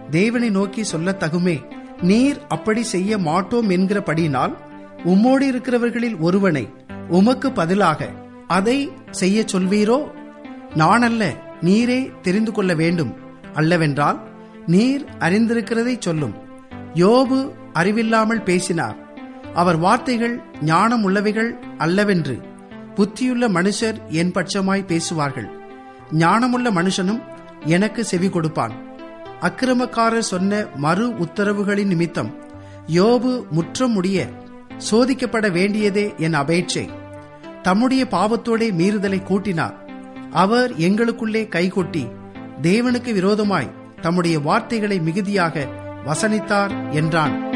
தேவனை நோக்கி சொல்லத் தகுமே நீர் அப்படி செய்ய மாட்டோம் என்கிறபடியினால் உம்மோடு இருக்கிறவர்களில் ஒருவனை உமக்கு பதிலாக அதை செய்ய சொல்வீரோ நான் அல்ல நீரே தெரிந்து கொள்ள வேண்டும் அல்லவென்றால் நீர் அறிந்திருக்கிறதை சொல்லும் யோபு அறிவில்லாமல் பேசினார் அவர் வார்த்தைகள் ஞானம் உள்ளவைகள் அல்லவென்று புத்தியுள்ள மனுஷர் என் பட்சமாய் பேசுவார்கள் ஞானமுள்ள மனுஷனும் எனக்கு செவி கொடுப்பான் அக்கிரமக்காரர் சொன்ன மறு உத்தரவுகளின் நிமித்தம் யோபு முற்றம் முடிய சோதிக்கப்பட வேண்டியதே என் அபேட்சை தம்முடைய பாவத்தோடே மீறுதலை கூட்டினார் அவர் எங்களுக்குள்ளே கைகொட்டி தேவனுக்கு விரோதமாய் தம்முடைய வார்த்தைகளை மிகுதியாக வசனித்தார் என்றான்